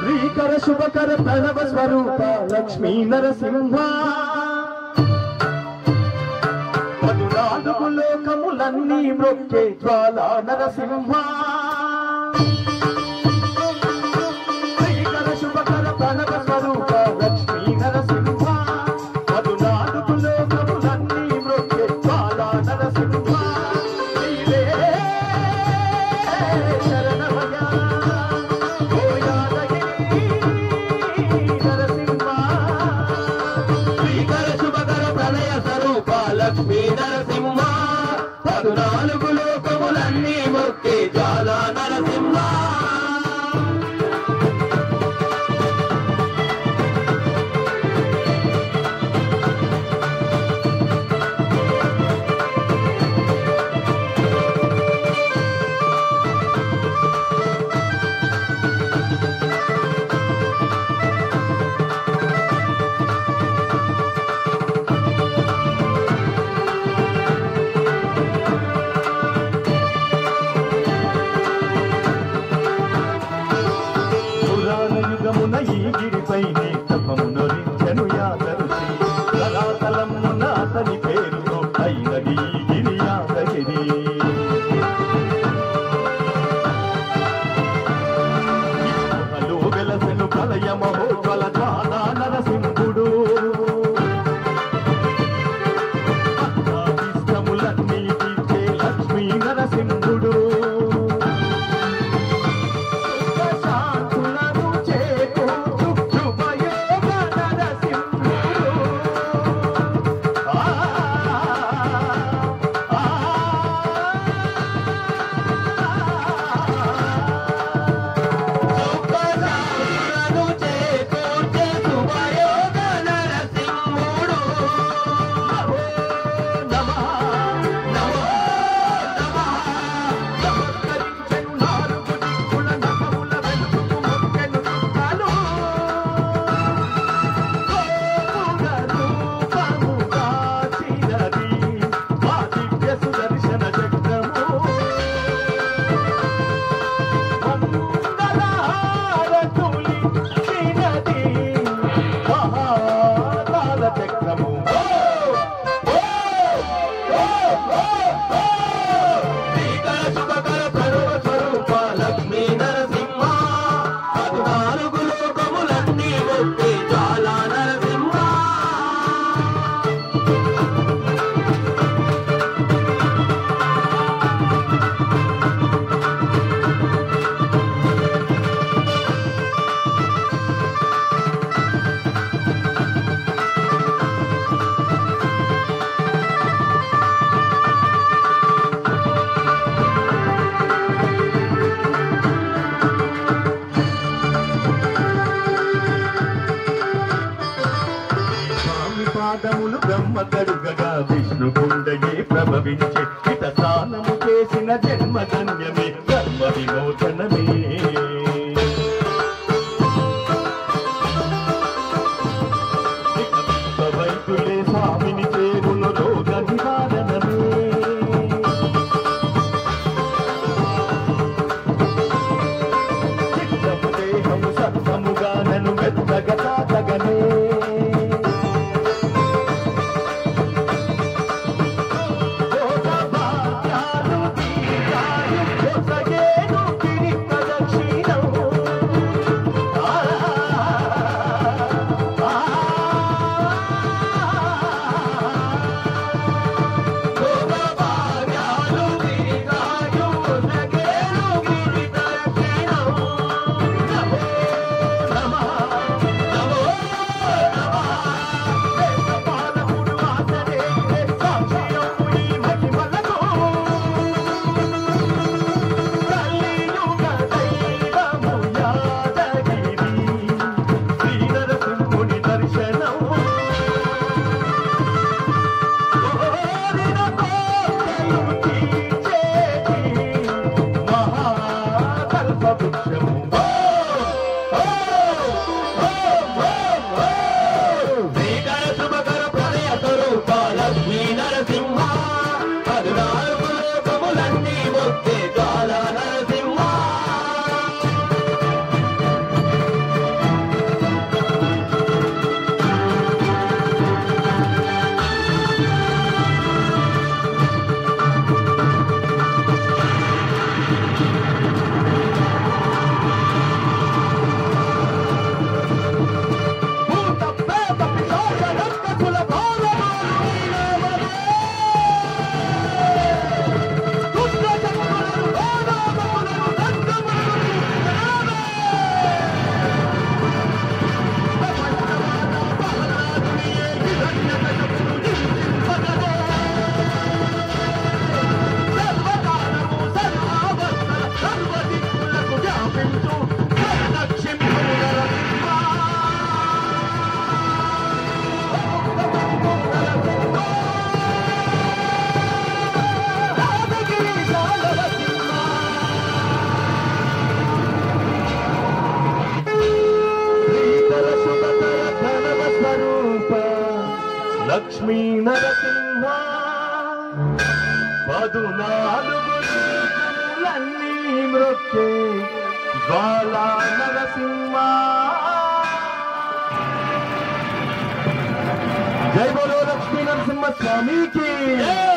శ్రీకర శుభకర ప్రణవ స్వరూప లక్ష్మీ నరసింహ పదునాలుగు లోకములన్నీ మృత్యే జ్వాల నరసింహ శ్రీకర శుభకర ప్రణవ స్వరూప లక్ష్మీ నరసింహ పదునాలుగు లోకములన్నీ మృత్యే జ్వాల నరసింహ నీవే శరణమయ్యా ఓ యాదగిరి నరసింహ శ్రీకర శుభకర ప్రణయ స్వరూప లక్ష్మీ నరసింహ పదునాలుగు లోకములన్నీ మొక్కే జాల నరసింహ పురాణ యుగమున ఈ గిరిపైనే తపమునరించెను యాదరుషి కళాతలమున అతని పేరుతో అయినది ఈ గిరి యాదగిరి ఇప్పలో వెలసెను ప్రళయ మహోజ్వల జ్వాలా నరసింహుడు ఇష్టములన్నీ తీర్చే లక్ష్మీ నరసింహుడు శాంతులను చేకూర్చు శుభయోగ నరసింహుడు. ఆ, ఆ, శుభశాంతులను చేకూర్చే శుభయోగ నరసింహుడు. నమో నమః, నమో నమః. నమస్కరించెను నాలుగు దిక్కుల నఖముల వెలుగుకు మొక్కెను చుట్టాలు. గోపుర రూపము దాచినది మా దివ్య సుదర్శన చక్రము. మంగళహారతులిచ్చినది మహాకాల చక్రము. ఓ! ఓ! ఓ! ఓ! ఓ! శ్రీకర శుభకర ప్రణవ స్వరూప లక్ష్మీ నరసింహ పద్నాలుగు లోకములన్నీ ఒకే జ్వాల నరసింహ స్వామి పాదములు బ్రహ్మ కడుగగా విష్ణు కుండయే ప్రభవించే ఇత స్నానము చేసిన జన్మ ధన్యమే కర్మ విమోచనమే ఇక వైద్యులే స్వామిని చేరును రోగ నివారణమే చిత్తము దేహము సత్వముగా నన్ను మెత్తగా తాకగనే భోగ భాగ్యాల లక్ష్మీ నరసింహ పదునాలుగు లోకములన్నీ మృత్యే జ్వాలా నరసింహ జై బోలో లక్ష్మీ నరసింహ స్వామికి